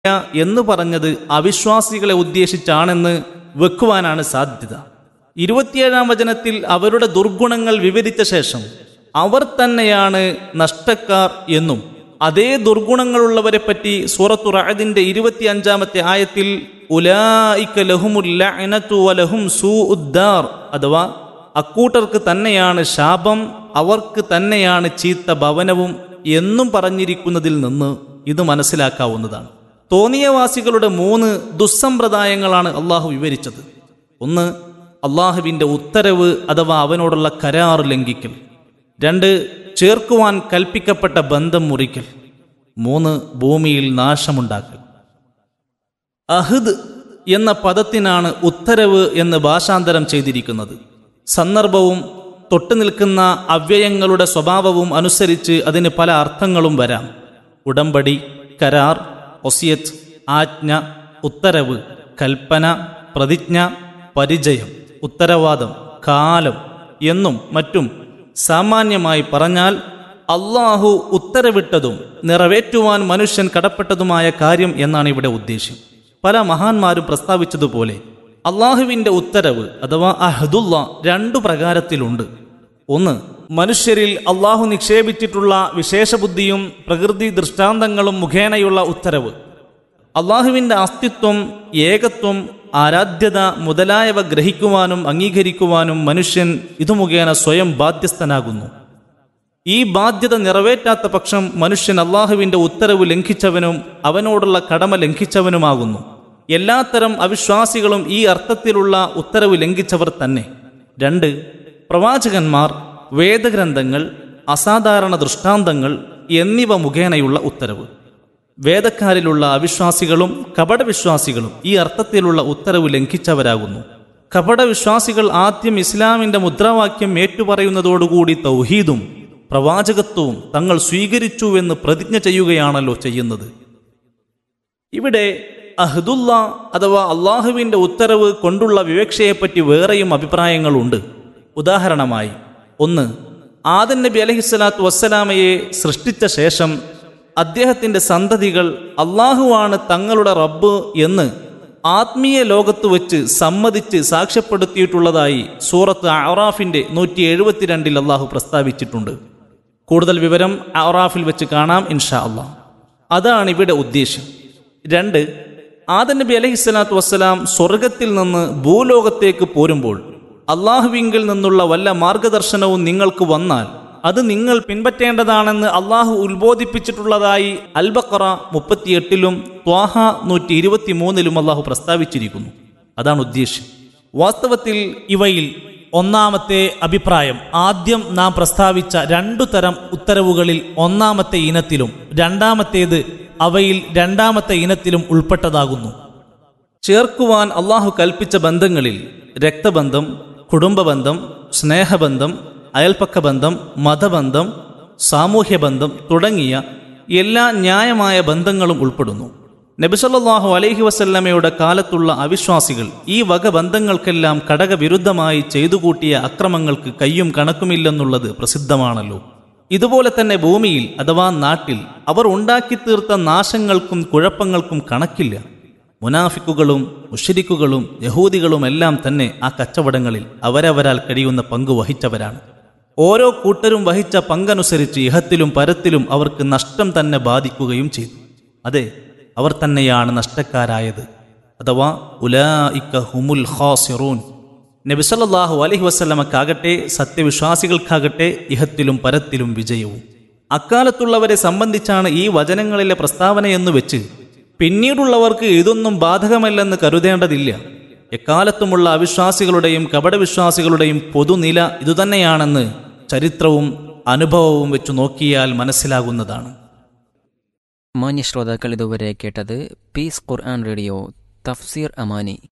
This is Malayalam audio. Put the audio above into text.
എന്ന് പറഞ്ഞത് അവിശ്വാസികളെ ഉദ്ദേശിച്ചാണെന്ന് വെക്കുവാനാണ് സാധ്യത ഇരുപത്തിയേഴാം വചനത്തിൽ അവരുടെ ദുർഗുണങ്ങൾ വിവരിച്ച ശേഷം അവർ തന്നെയാണ് നഷ്ടക്കാർ എന്നും അതേ ദുർഗുണങ്ങളുള്ളവരെ പറ്റി സൂറത്തു റഅദിന്റെ ഇരുപത്തിയഞ്ചാമത്തെ ആയത്തിൽ ഉലായിക്ക ലഹുമുല്ലഅനതു വലഹും സൂഉദ്ദാർ അഥവാ അക്കൂട്ടർക്ക് തന്നെയാണ് ശാപം അവർക്ക് തന്നെയാണ് ചീത്ത ഭവനവും എന്നും പറഞ്ഞിരിക്കുന്നതിൽ നിന്ന് ഇത് മനസ്സിലാക്കാവുന്നതാണ് തോന്നിയവാസികളുടെ മൂന്ന് ദുസ്സമ്പ്രദായങ്ങളാണ് അള്ളാഹു വിവരിച്ചത് ഒന്ന് അള്ളാഹുവിൻ്റെ ഉത്തരവ് അഥവാ അവനോടുള്ള കരാർ ലംഘിക്കൽ രണ്ട് ചേർക്കുവാൻ കൽപ്പിക്കപ്പെട്ട ബന്ധം മുറിക്കൽ മൂന്ന് ഭൂമിയിൽ നാശമുണ്ടാക്കൽ അഹദ് എന്ന പദത്തിനാണ് ഉത്തരവ് എന്ന് ഭാഷാന്തരം ചെയ്തിരിക്കുന്നത് സന്ദർഭവും തൊട്ടു നിൽക്കുന്ന അവ്യയങ്ങളുടെ സ്വഭാവവും അനുസരിച്ച് അതിന് പല അർത്ഥങ്ങളും വരാം ഉടമ്പടി കരാർ ഒസിയത്ത് ആജ്ഞ ഉത്തരവ് കൽപ്പന പ്രതിജ്ഞ പരിചയം ഉത്തരവാദം കാലം എന്നും മറ്റും സാമാന്യമായി പറഞ്ഞാൽ അള്ളാഹു ഉത്തരവിട്ടതും നിറവേറ്റുവാൻ മനുഷ്യൻ കടപ്പെട്ടതുമായ കാര്യം എന്നാണ് ഇവിടെ ഉദ്ദേശ്യം പല മഹാന്മാരും പ്രസ്താവിച്ചതുപോലെ അള്ളാഹുവിൻ്റെ ഉത്തരവ് അഥവാ അഹദുല്ല രണ്ടു പ്രകാരത്തിലുണ്ട് ഒന്ന് മനുഷ്യരിൽ അള്ളാഹു നിക്ഷേപിച്ചിട്ടുള്ള വിശേഷബുദ്ധിയും പ്രകൃതി ദൃഷ്ടാന്തങ്ങളും മുഖേനയുള്ള ഉത്തരവ് അള്ളാഹുവിൻ്റെ അസ്തിത്വം ഏകത്വം ആരാധ്യത മുതലായവ ഗ്രഹിക്കുവാനും അംഗീകരിക്കുവാനും മനുഷ്യൻ ഇതു മുഖേന സ്വയം ബാധ്യസ്ഥനാകുന്നു ഈ ബാധ്യത നിറവേറ്റാത്ത പക്ഷം മനുഷ്യൻ അള്ളാഹുവിൻ്റെ ഉത്തരവ് ലംഘിച്ചവനും അവനോടുള്ള കടമ ലംഘിച്ചവനുമാകുന്നു എല്ലാത്തരം അവിശ്വാസികളും ഈ അർത്ഥത്തിലുള്ള ഉത്തരവ് ലംഘിച്ചവർ തന്നെ രണ്ട് പ്രവാചകന്മാർ വേദഗ്രന്ഥങ്ങൾ അസാധാരണ ദൃഷ്ടാന്തങ്ങൾ എന്നിവ മുഖേനയുള്ള ഉത്തരവ് വേദക്കാരിലുള്ള അവിശ്വാസികളും കപടവിശ്വാസികളും ഈ അർത്ഥത്തിലുള്ള ഉത്തരവ് ലംഘിച്ചവരാകുന്നു കപടവിശ്വാസികൾ ആദ്യം ഇസ്ലാമിന്റെ മുദ്രാവാക്യം ഏറ്റുപറയുന്നതോടുകൂടി തൗഹീദും പ്രവാചകത്വവും തങ്ങൾ സ്വീകരിച്ചുവെന്ന് പ്രതിജ്ഞ ചെയ്യുകയാണല്ലോ ചെയ്യുന്നത് ഇവിടെ അഹ്ദുല്ല അഥവാ അള്ളാഹുവിൻ്റെ ഉത്തരവ് കൊണ്ടുള്ള വിവക്ഷയെപ്പറ്റി വേറെയും അഭിപ്രായങ്ങളുണ്ട് ഉദാഹരണമായി ഒന്ന് ആദൻ നബി അലഹിസ്വലാത്തു വസ്സലാമയെ സൃഷ്ടിച്ച ശേഷം അദ്ദേഹത്തിൻ്റെ സന്തതികൾ അള്ളാഹുവാണ് തങ്ങളുടെ റബ്ബ് എന്ന് ആത്മീയ ലോകത്ത് വെച്ച് സമ്മതിച്ച് സാക്ഷ്യപ്പെടുത്തിയിട്ടുള്ളതായി സൂറത്ത് അറാഫിൻ്റെ നൂറ്റി എഴുപത്തിരണ്ടിൽ അള്ളാഹു പ്രസ്താവിച്ചിട്ടുണ്ട് കൂടുതൽ വിവരം അറാഫിൽ വെച്ച് കാണാം ഇൻഷാ അള്ളാഹ് അതാണ് ഇവിടെ ഉദ്ദേശ്യം രണ്ട് ആദൻ നബി അലഹിസ്വലാത്തു വസ്സലാം സ്വർഗത്തിൽ നിന്ന് ഭൂലോകത്തേക്ക് പോരുമ്പോൾ അള്ളാഹുവിങ്കിൽ നിന്നുള്ള വല്ല മാർഗദർശനവും നിങ്ങൾക്ക് വന്നാൽ അത് നിങ്ങൾ പിൻപറ്റേണ്ടതാണെന്ന് അള്ളാഹു ഉത്ബോധിപ്പിച്ചിട്ടുള്ളതായി അൽബക്കറ മുപ്പത്തിയെട്ടിലും ത്വാഹ നൂറ്റി ഇരുപത്തി മൂന്നിലും അള്ളാഹു പ്രസ്താവിച്ചിരിക്കുന്നു അതാണ് ഉദ്ദേശ്യം വാസ്തവത്തിൽ ഇവയിൽ ഒന്നാമത്തെ അഭിപ്രായം ആദ്യം നാം പ്രസ്താവിച്ച രണ്ടു തരം ഉത്തരവുകളിൽ ഒന്നാമത്തെ ഇനത്തിലും രണ്ടാമത്തേത് അവയിൽ രണ്ടാമത്തെ ഇനത്തിലും ഉൾപ്പെട്ടതാകുന്നു ചേർക്കുവാൻ അള്ളാഹു കൽപ്പിച്ച ബന്ധങ്ങളിൽ രക്തബന്ധം കുടുംബബന്ധം സ്നേഹബന്ധം അയൽപ്പക്ക ബന്ധം മതബന്ധം സാമൂഹ്യബന്ധം തുടങ്ങിയ എല്ലാ ന്യായമായ ബന്ധങ്ങളും ഉൾപ്പെടുന്നു നബിസല്ലാഹു അലൈഹി വസല്ലമയുടെ കാലത്തുള്ള അവിശ്വാസികൾ ഈ വക ബന്ധങ്ങൾക്കെല്ലാം ഘടകവിരുദ്ധമായി ചെയ്തുകൂട്ടിയ അക്രമങ്ങൾക്ക് കയ്യും കണക്കുമില്ലെന്നുള്ളത് പ്രസിദ്ധമാണല്ലോ ഇതുപോലെ തന്നെ ഭൂമിയിൽ അഥവാ നാട്ടിൽ അവർ ഉണ്ടാക്കിത്തീർത്ത നാശങ്ങൾക്കും കുഴപ്പങ്ങൾക്കും കണക്കില്ല മുനാഫിക്കുകളും മുഷരിക്കുകളും യഹൂദികളും എല്ലാം തന്നെ ആ കച്ചവടങ്ങളിൽ അവരവരാൽ കഴിയുന്ന പങ്ക് വഹിച്ചവരാണ് ഓരോ കൂട്ടരും വഹിച്ച പങ്കനുസരിച്ച് ഇഹത്തിലും പരത്തിലും അവർക്ക് നഷ്ടം തന്നെ ബാധിക്കുകയും ചെയ്തു അതെ അവർ തന്നെയാണ് നഷ്ടക്കാരായത് അഥവാ ഉലായിക്ക ഹുമുൽ ഖാസിറൂൻ നബിസല്ലാഹു അലഹി വസ്ലമക്കാകട്ടെ സത്യവിശ്വാസികൾക്കാകട്ടെ ഇഹത്തിലും പരത്തിലും വിജയവും അക്കാലത്തുള്ളവരെ സംബന്ധിച്ചാണ് ഈ വചനങ്ങളിലെ പ്രസ്താവനയെന്ന് വെച്ച് പിന്നീടുള്ളവർക്ക് ഇതൊന്നും ബാധകമല്ലെന്ന് കരുതേണ്ടതില്ല എക്കാലത്തുമുള്ള അവിശ്വാസികളുടെയും കപടവിശ്വാസികളുടെയും പൊതുനില ഇതുതന്നെയാണെന്ന് ചരിത്രവും അനുഭവവും വെച്ച് നോക്കിയാൽ മനസ്സിലാകുന്നതാണ് മാന്യ ശ്രോതാക്കൾ ഇതുവരെ കേട്ടത് പീസ് ഖുർആൻ റേഡിയോ തഫ്സീർ അമാനി